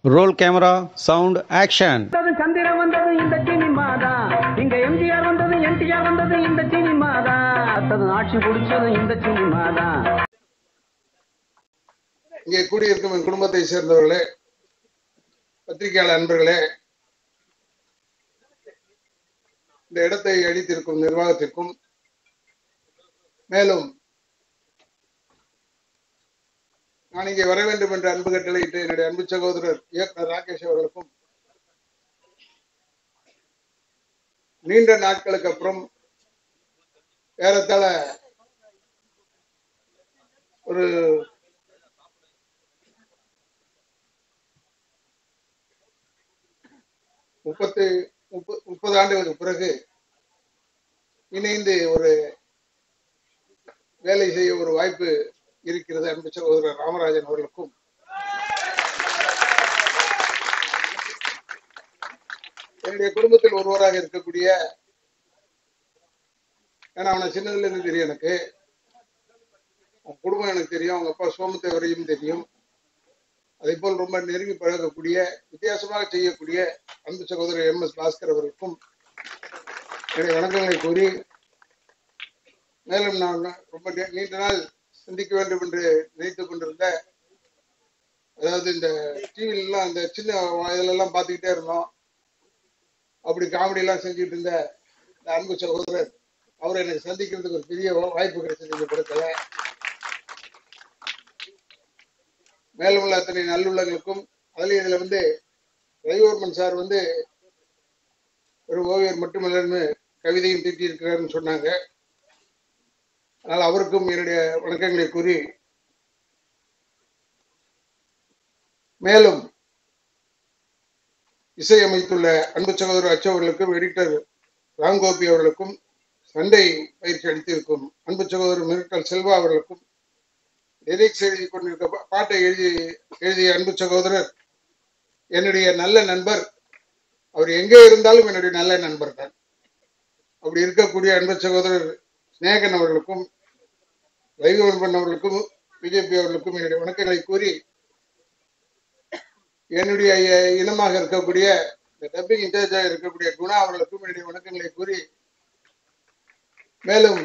Role camera sound action வந்தது சந்திரன் வந்தது இந்த சினிமா தான் இங்க எம்ஜிஆர் வந்தது என்டிஆர் வந்தது இந்த சினிமா தான் அத்தது ஆட்சி பிடிச்சது இந்த சினிமா தான் இங்கே கூடியிருக்கும் என் குடும்பத்தை சேர்ந்தவர்களே பத்திரிகையாளர் அன்பர்களே இந்த இடத்தை அளித்திருக்கும் நிர்வாகத்திற்கும் மேலும் நான் இங்கே வர வேண்டும் என்ற அன்பு கட்டளையிட்டு என்னுடைய அன்பு சகோதரர் இயக்குனர் ராகேஷ் அவர்களுக்கும் நீண்ட நாட்களுக்கு அப்புறம் ஏறத்தாழ ஒரு முப்பத்து முப்ப- முப்பது ஆண்டுகளுக்கு பிறகு இணைந்து ஒரு வேலை செய்ய ஒரு வாய்ப்பு இருக்கிறது அன்பு சகோதரர் ராமராஜன் அவர்களுக்கும் என்னுடைய குடும்பத்தில் ஒருவராக இருக்கக்கூடிய ஏன்னா அவனை சின்னதுல இருந்து தெரியும் எனக்கு அவன் குடும்பம் எனக்கு தெரியும் அவங்க அப்பா சோமத்தேவரையும் தெரியும் அதே போல் ரொம்ப நெருங்கி பழகக்கூடிய வித்தியாசமாக செய்யக்கூடிய அன்பு சகோதரர் எம் எஸ் பாஸ்கர் அவர்களுக்கும் என்னுடைய வணக்கங்களை கூறி மேலும் நான் ரொம்ப நீ- நீண்ட நாள் சந்திக்க வேண்டும் என்று நினைத்துக் கொண்டிருந்த அதாவது இந்த டிவிலாம் இந்த சின்ன இதுல எல்லாம் பார்த்துக்கிட்டே இருந்தோம் அப்படி காமெடி எல்லாம் செஞ்சுட்டு இருந்த இந்த அன்பு சகோதரர் அவரை எனக்கு சந்திக்கிறதுக்கு ஒரு பெரிய வா- வாய்ப்பு கிடைச்சது இந்த படத்துல மேலும் உள்ள அத்தனை நல்லுள்ளங்களுக்கும் அதுலயும் இதுல வந்து ரவிவர்மன் சார் வந்து ஒரு ஓவியர் மட்டுமல்லன்னு கவிதையும் தீட்டி இருக்கிறாருன்னு சொன்னாங்க அதனால் அவருக்கும் என்னுடைய வணக்கங்களை கூறி மேலும் இசையமைத்துள்ள அன்பு சகோதரர் அச்சு அவர்களுக்கும் எடிட்டர் ராம்கோபி அவர்களுக்கும் சண்டை பயிற்சி அளித்திருக்கும் அன்பு சகோதரர் மிரட்டல் செல்வா அவர்களுக்கும் லிரிக்ஸ் எழுதி கொண்டிருக்க பா- பாட்டை எழுதி எழுதிய அன்பு சகோதரர் என்னுடைய நல்ல நண்பர் அவர் எங்கே இருந்தாலும் என்னுடைய நல்ல நண்பர் தான் அப்படி இருக்கக்கூடிய அன்பு சகோதரர் சிநேகன் அவர்களுக்கும் ரவிவர்மன் அவர்களுக்கும் பிஜேபி அவர்களுக்கும் என்னுடைய வணக்கங்களை கூறி என்னுடைய இ- இனமாக இருக்கக்கூடிய இந்த டப்பிங் இன்சார்ஜாக இருக்கக்கூடிய குணா அவர்களுக்கும் என்னுடைய வணக்கங்களை கூறி மேலும்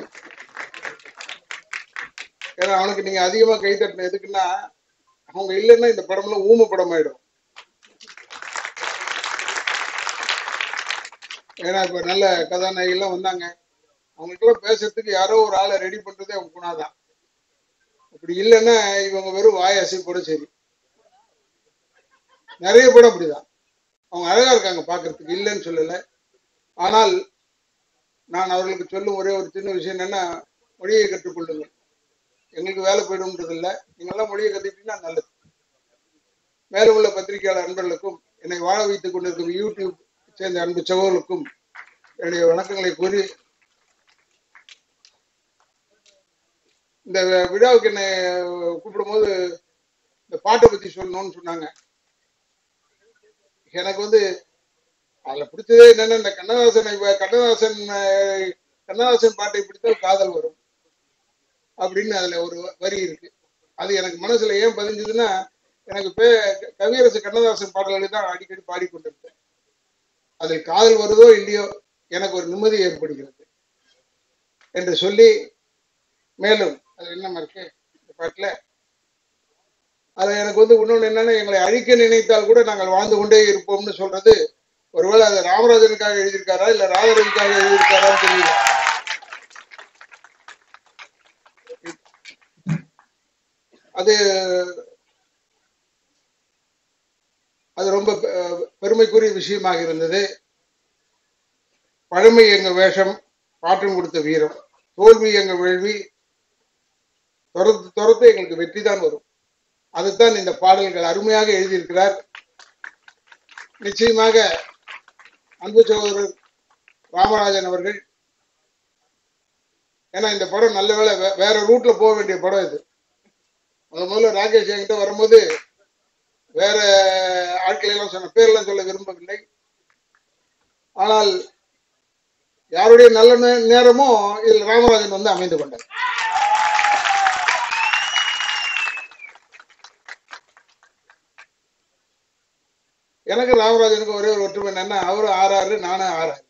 ஏன்னா அவனுக்கு நீங்க அதிகமா கை தட்டணும் எதுக்குன்னா அவங்க இல்லைன்னா இந்த படம்லாம் ஊம படம் ஆயிடும் ஏன்னா இப்ப நல்ல கதாநாயகி எல்லாம் வந்தாங்க அவங்களுக்கெல்லாம் பேசுறதுக்கு யாரோ ஒரு ஆளை ரெடி பண்றதே அவங்க குணாதான் அப்படி இல்லைன்னா இவங்க வெறும் வாய் அசைப்போட சரி நிறைய படம் அப்படிதான் அவங்க அழகா இருக்காங்க பார்க்கிறதுக்கு இல்லைன்னு சொல்லல ஆனால் நான் அவர்களுக்கு சொல்லும் ஒரே ஒரு சின்ன விஷயம் என்னன்னா மொழியை கற்றுக்கொள்ளுங்கள் எங்களுக்கு வேலை போயிடும்ன்றது இல்லை நீங்கெல்லாம் மொழியை கத்துக்கிட்டீங்கன்னா நல்லது மேலும் உள்ள பத்திரிகையாளர் அன்பர்களுக்கும் என்னை வாழ வைத்துக் கொண்டிருக்கும் யூடியூப் சேர்ந்த அன்பு சகோதரர்களுக்கும் என்னுடைய வணக்கங்களை கூறி இந்த விழாவுக்கு என்னை கூப்பிடும்போது இந்த பாட்டை பத்தி சொல்லணும்னு சொன்னாங்க எனக்கு வந்து அதுல பிடிச்சதே என்னன்னா இந்த கண்ணதாசனை கண்ணதாசன் அஹ், கண்ணதாசன் பாட்டை பிடித்தால் காதல் வரும் அப்படின்னு அதுல ஒரு வரி இருக்கு அது எனக்கு மனசுல ஏன் பதிஞ்சதுன்னா எனக்கு பே கவியரசு கண்ணதாசன் பாடல்களை தான் அடிக்கடி பாடிக்கொண்டிருப்பேன் அதில் காதல் வருதோ இல்லையோ எனக்கு ஒரு நிம்மதி ஏற்படுகிறது என்று சொல்லி மேலும் அது என்னமா இருக்கு இந்த பாட்டுல அது எனக்கு வந்து இன்னொன்னு என்னன்னா எங்களை அழிக்க நினைத்தால் கூட நாங்கள் வாழ்ந்து கொண்டே இருப்போம்னு சொல்றது ஒருவேளை அது ராமராஜனுக்காக எழுதியிருக்காரா இல்ல ராமரவிக்காக எழுதியிருக்காரான்னு தெரியல அது அது ரொம்ப பெ- பெருமைக்குரிய விஷயமாக இருந்தது பழமை எங்க வேஷம் பாட்டம் கொடுத்த வீரம் தோல்வி எங்க வேள்வி துரத்து துரத்து எங்களுக்கு வெற்றி தான் வரும் அதுதான் இந்த பாடல்கள் அருமையாக எழுதியிருக்கிறார் நிச்சயமாக அன்பு சகோதரர் ராமராஜன் அவர்கள் ஏன்னா இந்த படம் நல்ல வேளை வே- வேற ரூட்ல போக வேண்டிய படம் இது முத முதல்ல ராகேஷ் என்கிட்ட வரும்போது வேற ஆட்களை எல்லாம் சொன்ன பேரெல்லாம் சொல்ல விரும்பவில்லை ஆனால் யாருடைய நல்ல நே- நேரமும் இதில் ராமராஜன் வந்து அமைந்து கொண்டார் எனக்கு ராமராஜனுக்கு ஒரே ஒரு ஒற்றுமை என்னன்னா அவரும் ஆறாறு நானும் ஆறாறு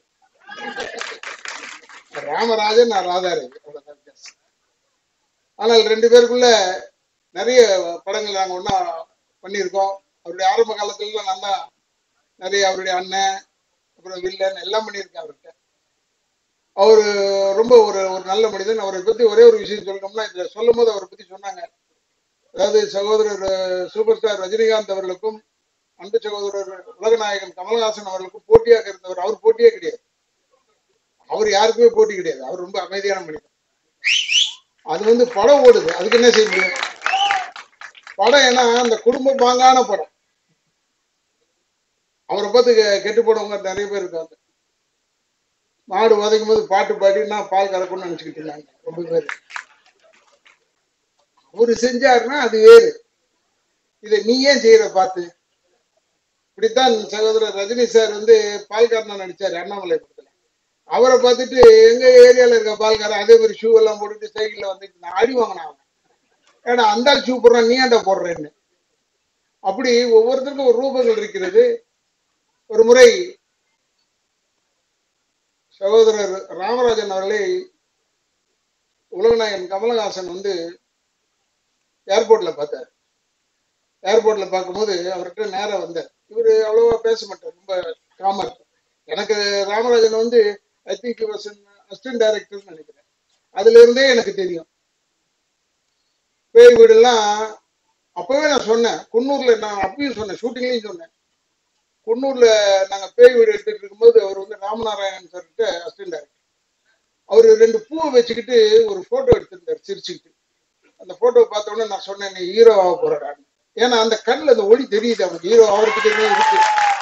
ராமராஜன் நான் ராதாரவி அவ்வளவுதான் வித்தியாசம். ஆனால் ரெண்டு பேருக்குள்ள நிறைய படங்கள் நாங்க ஒண்ணா பண்ணியிருக்கோம் அவருடைய ஆரம்ப காலத்துல நான் தான் நிறைய அவருடைய அண்ணன் அப்புறம் வில்லன் எல்லாம் பண்ணியிருக்கேன் அவர்கிட்ட அவரு ரொம்ப ஒரு ஒரு நல்ல மனிதன் அவரை பத்தி ஒரே ஒரு விஷயம் சொல்லணும்னா இதுல சொல்லும் போது அவரை பத்தி சொன்னாங்க அதாவது சகோதரர் அஹ், சூப்பர் ஸ்டார் ரஜினிகாந்த் அவர்களுக்கும் அன்பு சகோதரர் உலகநாயகன் கமலஹாசன் அவர்களுக்கும் போட்டியாக இருந்தவர் அவர் போட்டியே கிடையாது அவர் யாருக்குமே போட்டி கிடையாது அவர் ரொம்ப அமைதியான மனிதன் அது வந்து படம் ஓடுது அதுக்கு என்ன செய்ய முடியும் படம் ஏன்னா அந்த குடும்ப பாங்கான படம் அவரை பார்த்து கெ- கெட்டு போனவங்க நிறைய பேர் இருக்காங்க மாடு உதைக்கும் போது பாட்டு பாடி நான் பால் கறக்கணும்னு நினைச்சுக்கிட்டு இருந்தாங்க ரொம்ப பேர் அவரு செஞ்சாருன்னா அது வேறு இதை நீ ஏன் செய்யற பார்த்து இப்படித்தான் சகோதரர் ரஜினி சார் வந்து பால்காரனா நடிச்சாரு அண்ணாமலை படத்துல அவரை பார்த்துட்டு எங்க ஏரியால இருக்க பால்காரன் அதே மாதிரி ஷூ எல்லாம் போட்டுட்டு சைக்கிள்ல வந்துட்டு நான் அடி வாங்கினான் அவன். ஏடா அந்த ஷூ போடுறான் நீ ஏன்டா போடுறேன்னு அப்படி ஒவ்வொருத்தருக்கும் ஒரு ரூபங்கள் இருக்கிறது ஒரு முறை சகோதரர் ராமராஜன் அவர்களை உலகநாயகன் கமலஹாசன் வந்து ஏர்போர்ட்ல பார்த்தார் ஏர்போர்ட்ல பார்க்கும்போது அவர்கிட்ட நேரா வந்தார் இவரு அவ்வளவா பேச மாட்டார் ரொம்ப காமா இருக்கும் எனக்கு ராமராஜன் வந்து ஐ திங்க் அசிஸ்டன்ட் டைரக்டர் நினைக்கிறேன் அதுல இருந்தே எனக்கு தெரியும் பேய் வீடெல்லாம் அப்பவே நான் சொன்னேன் குன்னூர்ல நான் அப்பயும் சொன்னேன் ஷூட்டிங்லயும் சொன்னேன் குன்னூர்ல நாங்க பேய் வீடு எடுத்துட்டு இருக்கும்போது அவர் வந்து ராமநாராயணன் சார்கிட்ட அசிஸ்டன்ட் டைரக்டர் அவர் ரெண்டு பூவை வச்சுக்கிட்டு ஒரு போட்டோ எடுத்திருந்தார் சிரிச்சுக்கிட்டு அந்த போட்டோ பார்த்த உடனே நான் சொன்னேன் நீ ஹீரோ ஆக போறான்னு ஏன்னா அந்த கண்ணுல அந்த ஒளி தெரியுது அவனுக்கு ஹீரோ அவருக்கு தெரியும் இருக்கு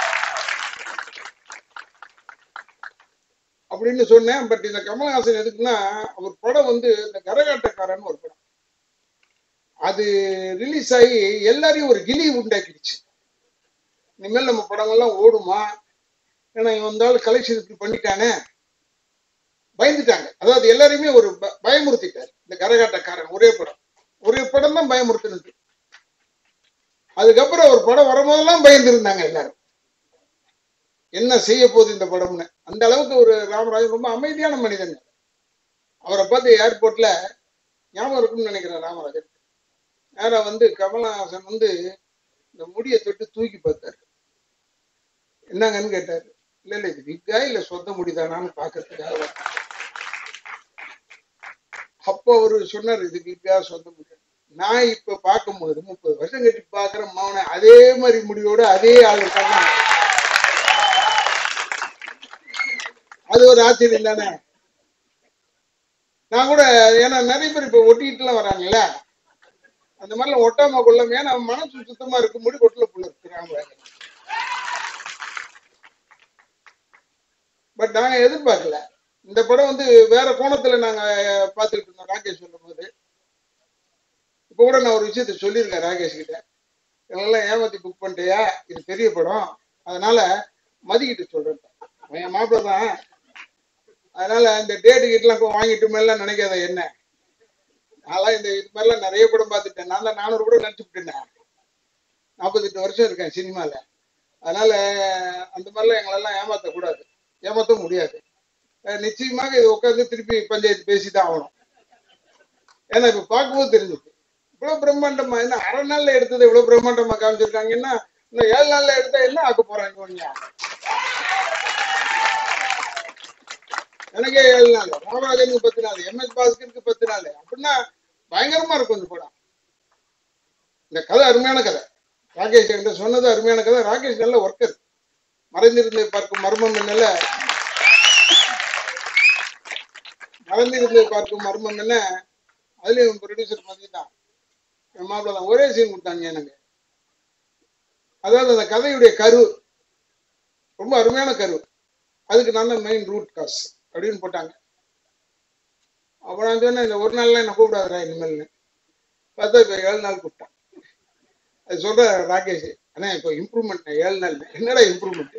அப்படின்னு சொன்னேன் பட் இந்த கமலஹாசன் எதுக்குன்னா அவர் படம் வந்து இந்த கரகாட்டக்காரன் ஒரு படம் அது ரிலீஸ் ஆகி எல்லாரையும் ஒரு கிளி உண்டாக்கிடுச்சு இனிமேல் நம்ம படங்கள்லாம் ஓடுமா ஏன்னா இவன் வந்தாலும் கலெக்ஷன் இப்படி பண்ணிட்டானே பயந்துட்டாங்க அதாவது எல்லாரையுமே ஒரு ப- பயமுறுத்திட்டார் இந்த கரகாட்டக்காரன் ஒரே படம் ஒரே படம் தான் பயமுறுத்தினது அதுக்கப்புறம் ஒரு படம் வரும்போதெல்லாம் பயந்துருந்தாங்க எல்லாரும் என்ன செய்ய போகுது இந்த படம்னு அந்த அளவுக்கு ஒரு ராமராஜன் ரொம்ப அமைதியான மனிதன் அவரை பார்த்து ஏர்போர்ட்ல ஞாபகம் இருக்கும்னு நினைக்கிறேன் ராமராஜன் நேரா வந்து கமலஹாசன் வந்து இந்த முடியை தொட்டு தூக்கி பார்த்தாரு என்னங்கன்னு கேட்டாரு இல்ல இல்ல இது விக்கா இல்ல சொந்த முடிதானான்னு பாக்குறதுக்காக வந்தேன். அப்போ அவரு சொன்னாரு இது விக்கா சொந்த முடி நான் இப்ப பார்க்கும்போது முப்பது வருஷம் கட்டி பாக்குற மவனை அதே மாதிரி முடியோட அதே ஆள் இருக்காங்க அது ஒரு ஆச்சரியம் தானே நான் கூட ஏன்னா நிறைய பேர் இப்ப ஒட்டிக்கிட்டு எல்லாம் வராங்கல்ல அந்த மாதிரிலாம் ஒட்டாம கொள்ளாம ஏன்னா மனசு சுத்தமா இருக்கு முடி கொட்டுல புள்ள இருக்கிறாங்க பட் நாங்க எதிர்பார்க்கல இந்த படம் வந்து வேற கோணத்துல நாங்க பார்த்துட்டு இருந்தோம் ராகேஷ் சொல்லும் போது இப்ப கூட நான் ஒரு விஷயத்த சொல்லியிருக்கேன் ராகேஷ் கிட்ட இவங்கெல்லாம் ஏமாத்தி புக் பண்ணிட்டியா இது பெரிய படம் அதனால மதிக்கிட்டு சொல்றேன் அவன் என் மாப்பிள்ள தான் அதனால இந்த டேட்டு கிட்டலாம் வாங்கிட்டு மேலாம் நினைக்காத என்ன நான்லாம் இந்த இது மாதிரிலாம் நிறைய படம் பார்த்துட்டேன் நான் தான் நானூறு கூட நடிச்சு விட்டுட்டேன் நாற்பத்தெட்டு வருஷம் இருக்கேன் சினிமால அதனால அந்த மாதிரிலாம் எங்களெல்லாம் ஏமாத்த கூடாது ஏமாத்த முடியாது அஹ் நிச்சயமாக இது உட்காந்து திருப்பி பஞ்சாயத்து பேசிதான் ஆகணும் ஏன்னா இப்ப பார்க்கும்போது தெரிஞ்சுது இவ்வளவு பிரம்மாண்டமா என்ன அரை நாள்ல எடுத்தது இவ்வளவு பிரம்மாண்டமா காமிச்சிருக்காங்கன்னா இன்னும் ஏழு நாள்ல எடுத்தா என்ன ஆக்க போறாங்க கொஞ்சம் எனக்கே ஏழு நாள் ராமராஜனுக்கு பத்து நாள் எம் எஸ் பாஸ்கருக்கு பத்து நாள் அப்படின்னா பயங்கரமா இருக்கும் இந்த படம் இந்த கதை அருமையான கதை ராகேஷ் என்கிட்ட சொன்னது அருமையான கதை ராகேஷ் நல்ல ஒர்க்கர் மறைந்திருந்து பார்க்கும் மர்மம் என்னல மறைந்திருந்து பார்க்கும் மர்மம் என்ன அதுலயும் ப்ரொடியூசர் மாதிரி தான் என் மாப்பிள்ள தான் ஒரே சீன் கொடுத்தாங்க எனக்கு அதாவது அந்த கதையுடைய கரு ரொம்ப அருமையான கரு அதுக்கு நான் தான் மெயின் ரூட் காஸ் அப்படின்னு போட்டாங்க அப்ப நான் சொன்னேன் இந்த ஒரு நாள்ல என்ன கூப்பிடாதடா இனிமேல்னு பார்த்தா இப்ப ஏழு நாள் கூப்பிட்டான் அது சொல்ற ராகேஷ் அண்ணா இப்போ இம்ப்ரூவ்மெண்ட் ஏழு நாள் என்னடா இம்ப்ரூவ்மெண்ட்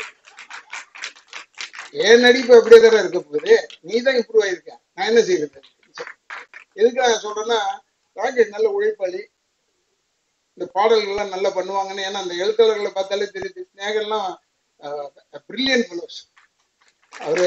என் நடிப்பு அப்படியே தானே இருக்க போகுது நீ தான் இம்ப்ரூவ் ஆயிருக்க நான் என்ன செய்யறது எதுக்கு நான் சொல்றேன்னா ராகேஷ் நல்ல உழைப்பாளி இந்த பாடல்கள் எல்லாம் நல்லா பண்ணுவாங்கன்னு ஏன்னா அந்த எழுத்தாளர்களை பார்த்தாலே தெரியுது ஸ்நேகர்லாம் பிரில்லியன்ட் ஃபெலோஸ் அவரு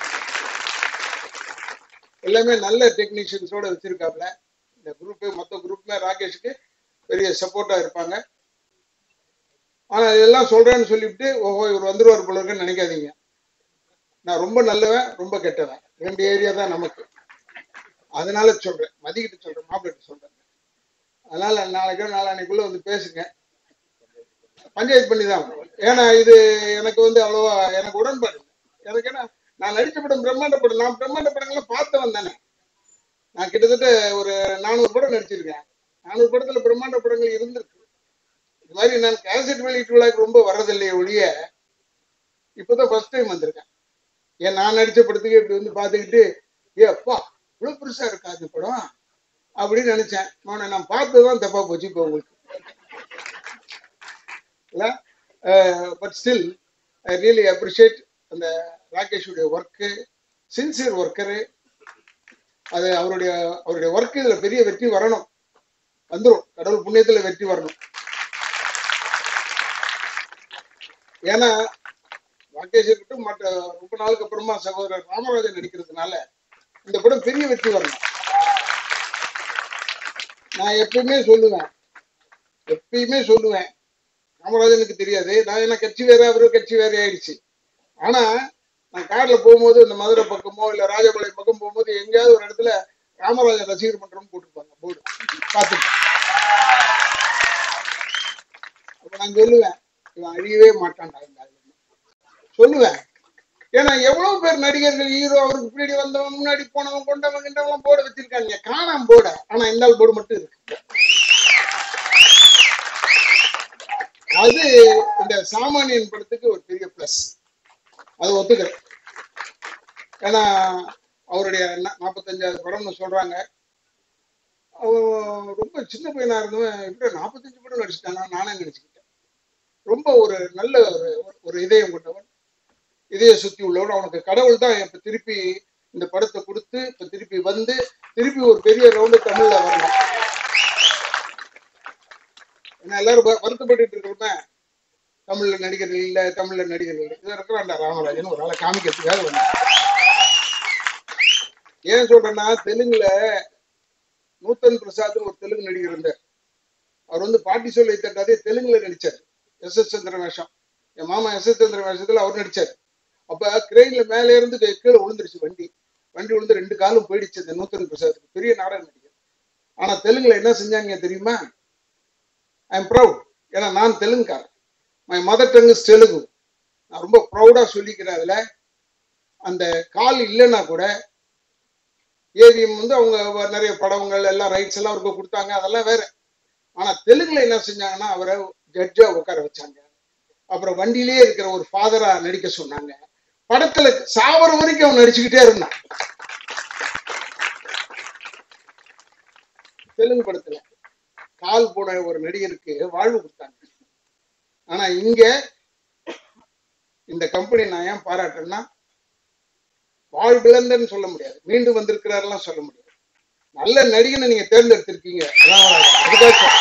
எல்லாமே நல்ல டெக்னீஷியன்ஸோட வச்சிருக்காப்ல இந்த குரூப் மொத்த குரூப்புமே ராகேஷுக்கு பெரிய சப்போர்ட்டா இருப்பாங்க ஆனா இதெல்லாம் சொல்றேன்னு சொல்லிவிட்டு ஓஹோ இவர் வந்துருவார் போல இருக்குன்னு நினைக்காதீங்க நான் ரொம்ப நல்லவன் ரொம்ப கெட்டவன் ரெண்டு ஏரியா தான் நமக்கு அதனால சொல்றேன் மதிக்கிட்டு சொல்றேன் மாப்பிள்ளை சொல்றேன் அதனால நாளைக்கோ நாளானைக்குள்ள வந்து பேசுங்க பஞ்சாயத்து பண்ணி தான் ஆகணும். ஏன்னா இது எனக்கு வந்து அவ்வளவா எனக்கு உடன்பாடு இல்லை எனக்கு என்ன நான் நடிச்ச படம் பிரம்மாண்ட படம் நான் பிரம்மாண்ட படங்கள்லாம் பார்த்தவன் தானே நான் கிட்டத்தட்ட ஒரு நானூறு படம் நடிச்சிருக்கேன் நானூறு படத்துல பிரம்மாண்ட படங்கள் இருந்திருக்கு இது மாதிரி நான் கேசட் வெளியீட்டு விழாக்கு ரொம்ப வர்றதில்லையே ஒழிய இப்போதான் ஃபர்ஸ்ட் டைம் வந்திருக்கேன் ஏன் நான் நடிச்ச படத்துக்கு இப்படி வந்து பார்த்துக்கிட்டு ஏ அப்பா இவ்வளவு பெருசா இருக்கா அந்த படம் அப்படின்னு நினைச்சேன் அவனை நான் பார்த்ததுதான் தப்பா போச்சு இப்போ உங்களுக்கு இல்ல but still I really appreciate அந்த ராகேஷுடைய ஒர்க்கு சின்சியர் ஒர்க்கரு அது அவருடைய அவருடைய ஒர்க் இதுல பெரிய வெற்றி வரணும் வந்துரும் கடவுள் புண்ணியத்துல வெற்றி வரணும் ஏன்னா ராகேஷ் இருக்கட்டும் மற்ற ரொம்ப நாளுக்கு அப்புறமா சகோதரர் ராமராஜன் நடிக்கிறதுனால இந்த படம் பெரிய வெற்றி வரணும் நான் எப்பயுமே சொல்லுவேன் எப்பயுமே சொல்லுவேன் ராமராஜனுக்கு தெரியாது நான் என்ன கட்சி வேற அவரு கட்சி வேற ஆயிடுச்சு ஆனா நான் கார்ல போகும்போது இந்த மதுரை பக்கமோ இல்ல ராஜபாளையம் பக்கம் போகும்போது எங்கேயாவது ஒரு இடத்துல ராமராஜன் ரசிகர் மன்றம்னு போட்டிருப்பாங்க போர்டு பார்த்துட்டு அப்ப நான் சொல்லுவேன் இவன் அழியவே மாட்டான்டா இந்த ஆளு. சொல்லுவேன் ஏன்னா எவ்வளவு பேர் நடிகர்கள் ஹீரோ அவருக்கு பின்னாடி வந்தவன் முன்னாடி போனவன் கொண்டவன் கிண்டவன் போர்டு வச்சிருக்காங்க காணாம போர்ட ஆனா இந்த ஆள் போர்டு மட்டும் இருக்கு அது இந்த சாமானியன் படத்துக்கு ஒரு பெரிய பிளஸ் அது ஒத்துக்கிறேன் ஏன்னா அவருடைய நா- நாற்பத்தஞ்சாவது படம்னு சொல்றாங்க அவன் ரொம்ப சின்ன பையனா இருந்தவன் இப்படி நாற்பத்தஞ்சு படம் நடிச்சிட்டானா நானே நினைச்சுக்கிட்டேன் ரொம்ப ஒரு நல்ல ஒரு ஒரு இதயம் கொண்டவன் இதய சுத்தி உள்ளவன் அவனுக்கு கடவுள் தான் இப்ப திருப்பி இந்த படத்தை கொடுத்து இப்ப திருப்பி வந்து திருப்பி ஒரு பெரிய ரவுண்டு தமிழ்ல வரணும் ஏன்னா எல்லாரும் வ- வருத்தப்பட்டுட்டு இருக்கிறோமே தமிழ்ல நடிகர்கள் இல்ல தமிழ்ல நடிகர்கள் இல்ல இதை இருக்கிறான்டா ராமராஜன் ஒரு ஆளை காமிக்கிறதுக்காக வந்து ஏன் சொல்றேன்னா தெலுங்குல நூத்தன் பிரசாத்னு ஒரு தெலுங்கு நடிகர் இருந்தார் அவர் வந்து பாட்டி சொல்லை தட்டாதே தெலுங்குல நடிச்சார் எஸ் எஸ் சந்திர வேஷம் என் மாமா எஸ் எஸ் சந்திர வேஷத்துல அவர் நடிச்சார் அப்ப கிரெயின்ல மேல இருந்து கீ- கீழே விழுந்துருச்சு வண்டி வண்டி விழுந்து ரெண்டு காலும் போயிடுச்சு இந்த நூத்தன் பிரசாத்துக்கு பெரிய நாடக நடிகர் ஆனா தெலுங்குல என்ன செஞ்சாங்க தெரியுமா ஐ எம் ப்ரௌட் ஏன்னா நான் தெலுங்குக்காரன் my mother tongue is Telugu நான் ரொம்ப ப்ரௌடா சொல்லிக்கிறேன் அதுல அந்த கால் இல்லைன்னா கூட ஏவிஎம் வந்து அவங்க வ- நிறைய படங்கள் எல்லாம் ரைட்ஸ் எல்லாம் அவருக்கு கொடுத்தாங்க அதெல்லாம் வேற ஆனா தெலுங்குல என்ன செஞ்சாங்கன்னா அவரை ஜட்ஜா உட்கார வச்சாங்க அப்புறம் வண்டியிலேயே இருக்கிற ஒரு ஃபாதரா நடிக்க சொன்னாங்க படத்துல சாவர வரைக்கும் அவன் நடிச்சுக்கிட்டே இருந்தான் தெலுங்கு படத்துல கால் போன ஒரு நடிகருக்கு வாழ்வு கொடுத்தாங்க ஆனா இங்க இந்த கம்பெனி நான் ஏன் பாராட்டுறேன்னா வாழ்விழந்தன்னு சொல்ல முடியாது மீண்டும் வந்திருக்கிறாரெல்லாம் சொல்ல முடியாது நல்ல நடிகனை நீங்க தேர்ந்தெடுத்திருக்கீங்க ராமராஜன். அதுக்காக சொல்றேன்.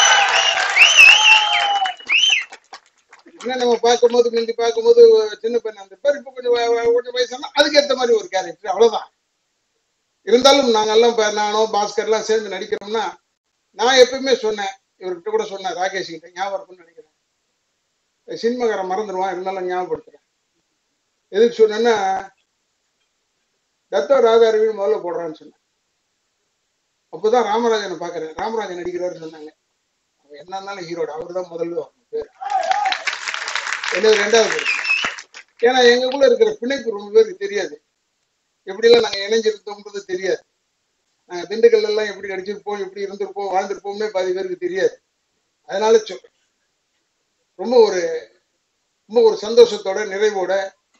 என்ன நம்ம பார்க்கும்போது முந்தி பார்க்கும்போது சின்ன பையன் அந்த பேர் இப்போ கொஞ்சம் வ- வ- கொஞ்சம் வயசானா அதுக்கு ஏத்த மாதிரி ஒரு கேரக்டர் அவ்வளவுதான் இருந்தாலும் நாங்கெல்லாம் இப்ப நானோ பாஸ்கர்லாம் சேர்ந்து நடிக்கிறோம்னா நான் எப்பயுமே சொன்னேன் இவர்கிட்ட கூட சொன்னேன் ராகேஷ் கிட்ட ஞாபகம் இருக்கும்னு நினைக்கிறேன் சின்மகாரம் மறந்துடுவான் இருந்தாலும் ஞாபகப்படுத்துறேன் எதுக்கு சொன்னேன்னா தத்தோ ராதாரவின்னு முதல்ல போடுறான்னு சொன்னேன் அப்போதான் ராமராஜனை பாக்குறேன் ராமராஜன் நடிக்கிறாருன்னு சொன்னாங்க அவன் என்ன இருந்தாலும் ஹீரோட அவர் தான் முதல்ல வரணும் பேர் என்னது ரெண்டாவது பேர் ஏன்னா எங்களுக்குள்ள இருக்கிற பிணைப்பு ரொம்ப பேருக்கு தெரியாது எப்படிலாம் நாங்க இணைஞ்சிருந்தோம்ன்றது தெரியாது நாங்க திண்டுக்கல் எல்லாம் எப்படி நடிச்சிருப்போம் எப்படி இருந்திருப்போம் வாழ்ந்திருப்போம்னே பாதி பேருக்கு தெரியாது அதனால சொல்றேன் ரொம்ப ஒரு ரொம்ப ஒரு சந்தோஷத்தோட நிறைவோட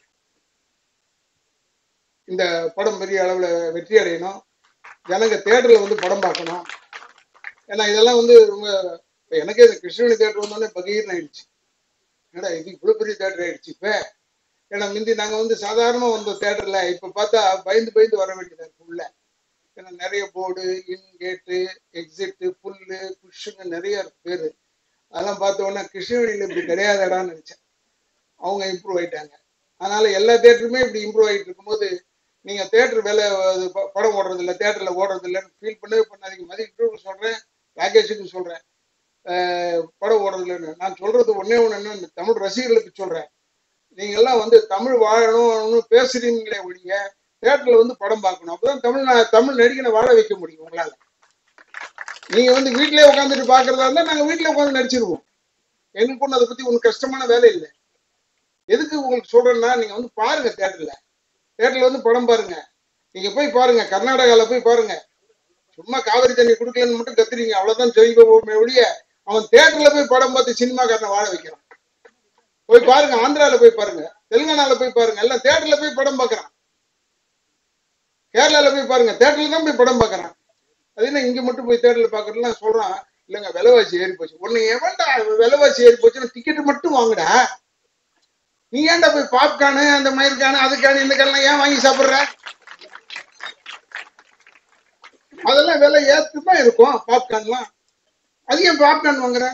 இந்த படம் பெரிய அளவுல வெற்றி அடையணும் ஜனங்க தேட்டர்ல வந்து படம் பார்க்கணும் ஏன்னா இதெல்லாம் வந்து ரொம்ப இப்ப எனக்கே இந்த கிருஷ்ணகிரி தேட்டர் வந்தோடனே பகீர்னு ஆயிடுச்சு என்னடா இது இவ்வளவு பெரிய தேட்டர் ஆயிடுச்சு இப்ப ஏன்னா முந்தி நாங்க வந்து சாதாரணமா வந்த தேட்டர்ல இப்ப பார்த்தா பயந்து பயந்து வர வேண்டியதா இருக்கு உள்ள ஏன்னா நிறைய போர்டு இன் கேட்டு எக்ஸிட் புல்லு புஷ்ஷுங்க நிறைய பேரு அதெல்லாம் பார்த்த உடனே கிருஷ்ணவேணியில இப்படி கிடையாதடான்னு நினைச்சேன் அவங்க இம்ப்ரூவ் ஆயிட்டாங்க அதனால எல்லா தேட்டருமே இப்படி இம்ப்ரூவ் ஆயிட்டு இருக்கும்போது நீங்க தேட்டர் வேலை அது ப- படம் ஓடுறது இல்லை தேட்டர்ல ஓடுறது இல்லைன்னு ஃபீல் பண்ணவே பண்ணாதீங்க மதிப்பு சொல்றேன் ராகேஷுக்கு சொல்றேன் அஹ் படம் ஓடுறது இல்லைன்னு நான் சொல்றது ஒண்ணே ஒண்ணு என்ன இந்த தமிழ் ரசிகர்களுக்கு சொல்றேன் நீங்க எல்லாம் வந்து தமிழ் வாழணும்னு பேசுறீங்களே ஒழிய தேட்டர்ல வந்து படம் பார்க்கணும் அப்பதான் தமிழ் நா- தமிழ் நடிகனை வாழ வைக்க முடியும் உங்களால நீங்க வந்து வீட்லயே உட்காந்துட்டு பாக்குறதா இருந்தா நாங்க வீட்லயே உட்காந்து நடிச்சிருவோம் எனக்கு ஒண்ணு அதை பத்தி ஒன்றும் கஷ்டமான வேலை இல்லை எதுக்கு உங்களுக்கு சொல்றேன்னா நீங்க வந்து பாருங்க தேட்டர்ல தேட்டர்ல வந்து படம் பாருங்க நீங்க போய் பாருங்க கர்நாடகால போய் பாருங்க சும்மா காவிரி தண்ணி குடுக்கலன்னு மட்டும் கத்துறீங்க அவ்வளவுதான் செய்வோமே ஒழிய அவன் தேட்டர்ல போய் படம் பார்த்து சினிமாக்காரனை வாழ வைக்கிறான் போய் பாருங்க ஆந்திரால போய் பாருங்க தெலுங்கானால போய் பாருங்க எல்லாம் தேட்டர்ல போய் படம் பார்க்கறான் கேரளால போய் பாருங்க தேட்டர்ல தான் போய் படம் பார்க்கறான் அது என்ன இங்க மட்டும் போய் தேட்டர்ல பாக்குறதுலாம் சொல்றான் இல்லங்க விலைவாசி ஏறி போச்சு ஒண்ணு எவன்டா விலைவாசி ஏறி போச்சுன்னா டிக்கெட் மட்டும் வாங்குடா நீ ஏன்டா போய் பாப்கார்னு அந்த மயிர்கானு அதுக்கானு இந்த காரணம் ஏன் வாங்கி சாப்பிடுற அதெல்லாம் விலை ஏத்துதான் இருக்கும் பாப்கார்ன்லாம் அது ஏன் பாப்கார்ன் வாங்குற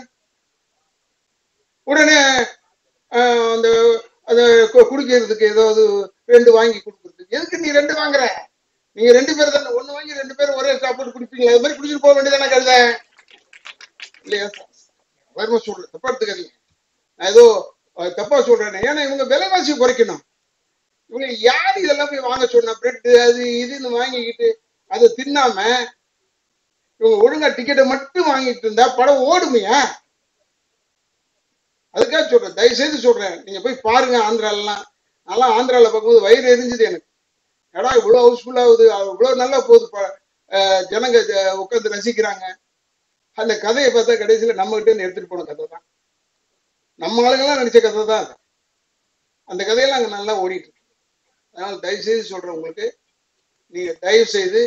உடனே ஆஹ், அந்த அதை கு- குடிக்கிறதுக்கு ஏதாவது ரெண்டு வாங்கி கொடுக்குறதுக்கு எதுக்கு நீ ரெண்டு வாங்குற நீங்க ரெண்டு பேர் தானே ஒண்ணு வாங்கி ரெண்டு பேரும் ஒரே சாப்பாடு குடிப்பீங்களா அது மாதிரி குடிச்சிட்டு போக வேண்டியதானே கழுத இல்லையா வேறுமா சொல்றேன் தப்பா எடுத்துக்காதீங்க நான் ஏதோ அஹ், தப்பா சொல்றேன் ஏன்னா இவங்க விலைவாசி குறைக்கணும் இவங்க யார் இதெல்லாம் போய் வாங்க சொன்ன பிரெட் அது இதுன்னு வாங்கிக்கிட்டு அதை தின்னாம இவங்க ஒழுங்கா டிக்கெட்டை மட்டும் வாங்கிட்டு இருந்தா படம் ஓடுமையா அதுக்காக சொல்றேன் தயவு செய்து சொல்றேன் நீங்க போய் பாருங்க ஆந்திராலாம் நல்லா ஆந்திரால பார்க்கும்போது வயிறு எரிஞ்சுது எனக்கு ஏடா இவ்வளவு ஹவுஸ்ஃபுல் ஆகுது இவ்வளவு நல்லா போகுது ப- அஹ் ஜனங்க உட்காந்து ரசிக்கிறாங்க அந்த கதையை பார்த்தா கடைசியில நம்ம கிட்ட இருந்து எடுத்துட்டு போன கதை தான் நம்ம ஆளுங்கெல்லாம் நடிச்ச கதை தான் அது. அந்த கதையெல்லாம் அங்க நல்லா ஓடிட்டு இருக்கு அதனால தயவு செய்து சொல்றேன் உங்களுக்கு நீங்க தயவு செய்து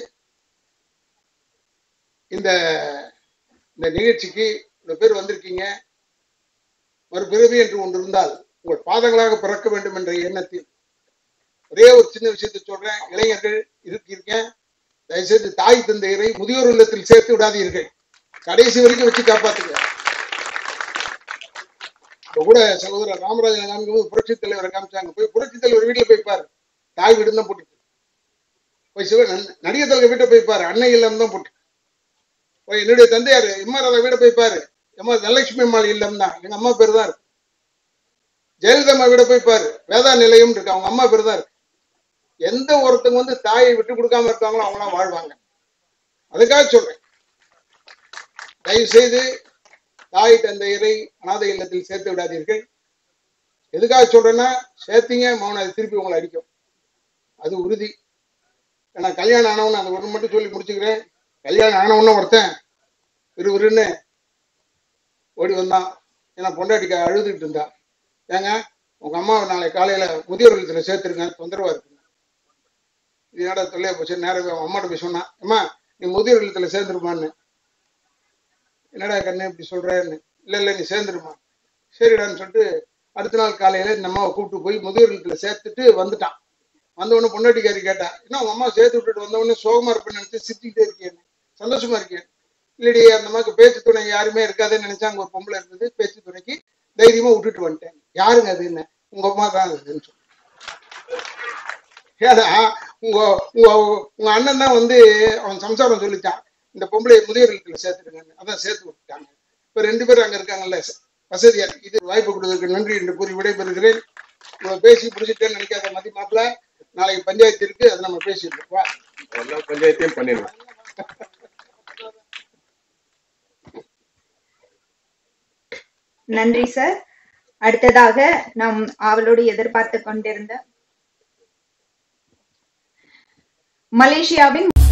இந்த இந்த நிகழ்ச்சிக்கு இவ்வளவு பேர் வந்திருக்கீங்க மறுபிறவி என்று ஒன்று இருந்தால் உங்கள் பாதங்களாக பிறக்க வேண்டும் என்ற எண்ணத்தில் ஒரே ஒரு சின்ன விஷயத்தை சொல்றேன் இளைஞர்கள் இருக்கீங்க தயவுசெய்து தாய் தந்தையரை முதியோர் இல்லத்தில் சேர்த்து விடாதீர்கள் கடைசி வரைக்கும் வச்சு காப்பாத்துங்க இப்ப கூட சகோதரர் ராமராஜன் காமிக்கும்போது புரட்சி தலைவரை காமிச்சாங்க போய் புரட்சி தலைவர் வீட்டுல போய் பாரு தாய் வீடு தான் போட்டு போய் சிவ நன்- நடிகர் தலைவர் வீட்டை போய் பாரு அன்னை இல்லம் தான் போட்டு போய் என்னுடைய தந்தையார் இம்மாராத வீட போய் பாரு எம்மா தனலட்சுமி அம்மாள் இல்லம் தான் எங்க அம்மா பேர் தான் இருக்கு ஜெயலலிதா அம்மா வீட போய் பாரு வேதா நிலையம் இருக்கு அவங்க அம்மா பேர் தான் இருக்கு எந்த ஒருத்தங்க வந்து தாயை விட்டு கொடுக்காம இருக்காங்களோ அவங்களாம் வாழ்வாங்க அதுக்காக சொல்றேன் தயவு செய்து தாய் தந்தையரை அனாதை இல்லத்தில் சேர்த்து விடாதீர்கள் எதுக்காக சொல்றேன்னா சேர்த்தீங்க மௌனம் அது திருப்பி உங்களை அடிக்கும் அது உறுதி ஏன்னா கல்யாணம் ஆனவன அந்த ஒன்று மட்டும் சொல்லி முடிச்சுக்கிறேன் கல்யாணம் ஆனவன ஒருத்தன் விறுவிறுன்னு ஓடி வந்தான் ஏன்னா பொண்டாட்டிக்க அழுதுகிட்டு இருந்தா ஏங்க உங்க அம்மாவை நாளை காலையில முதியோர் இல்லத்துல சேர்த்துருங்க தொந்தரவா இருக்குங்க இது என்னடா தொல்லையா போச்சு நேரம் அவன் அம்மாட்ட போய் சொன்னான் அம்மா நீ முதியோர் இல்லத்துல சேர்ந்துருமான்னு என்னடா கண்ணு இப்படி சொல்றேன்னு இல்ல இல்ல நீ சேர்ந்துருமா சரிடான்னு சொல்லிட்டு அடுத்த நாள் காலையில இந்த அம்மாவை கூப்பிட்டு போய் முதியோர் இல்லத்துல சேர்த்துட்டு வந்துட்டான் வந்த உடனே பொண்டாட்டிக்காரி கேட்டா என்ன உங்க அம்மா சேர்த்து விட்டுட்டு வந்த உடனே சோகமா இருப்பேன்னு நினைச்சு சிரிச்சுக்கிட்டே இருக்கேன் சந்தோஷமா இருக்கேன் இல்லடி அந்த அம்மாக்கு பேச்சு துணை யாருமே இருக்காதுன்னு நினைச்சா அங்க ஒரு பொம்பளை இருந்தது பேச்சு துணைக்கு தைரியமா விட்டுட்டு வந்துட்டேன் யாருங்க அது என்ன உங்க அம்மா தான் அதுன்னு சொல்லி ஏன்னா உங்க உங்க உங்க அண்ணன் தான் வந்து அவன் சம்சாரம் சொல்லிச்சான் இந்த பொம்பளை முதியோர் இல்லத்துல சேர்த்துடுங்கன்னு அதான் சேர்த்து விட்டுட்டாங்க இப்ப ரெண்டு பேரும் அங்க இருக்காங்கல்ல வசதியா இருக்கு. இது வாய்ப்பு கொடுத்ததுக்கு நன்றி என்று கூறி விடைபெறுகிறேன் இவ்வளவு பேசி முடிச்சுட்டேன்னு நினைக்காத மதி மாப்பிள்ள நாளைக்கு பஞ்சாயத்து இருக்கு அதை நம்ம பேசிட்டு வா எல்லா பஞ்சாயத்தையும் பண்ணிடுவோம் நன்றி சார் அடுத்ததாக நாம் ஆவலோடு எதிர்பார்த்து கொண்டிருந்த மலேசியாவின்